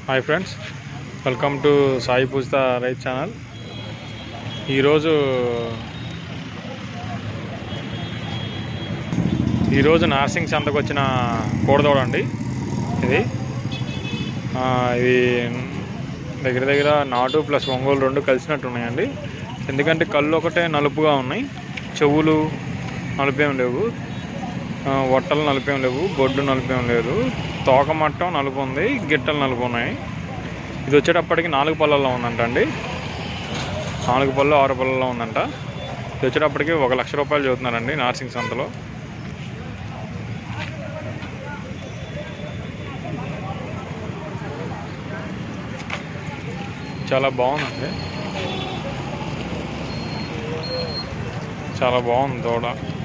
hi friends welcome to Sai Poojitha రైత్ channel ఈరోజు ఈరోజు నార్సింగ్ సంతకు వచ్చిన కోడదోడ అండి ఇది ఆ, ఇది దగ్గర దగ్గర నాటు ప్లస్ ఒంగోలు రెండు కలిసినట్టు ఉన్నాయండి ఎందుకంటే కళ్ళు ఒకటే నలుపుగా ఉన్నాయి చెవులు నలుపేం లేవు ఆ, వట్టలు నలుపేం లేవు బొడ్డు నలుపేం లేదు తోక మట్టం నలుపు ఉంది గిట్టలు నలుపు ఉన్నాయి ఇది వచ్చేటప్పటికి నాలుగు పళ్ళల్లో ఉందంట అండి నాలుగు పళ్ళు ఆరు పళ్ళలో ఉందంట ఇది వచ్చేటప్పటికి ఒక లక్ష రూపాయలు చదువుతున్నారండి నార్సింగ్ సంతలో చాలా బాగుందండి చాలా బాగుంది దూడ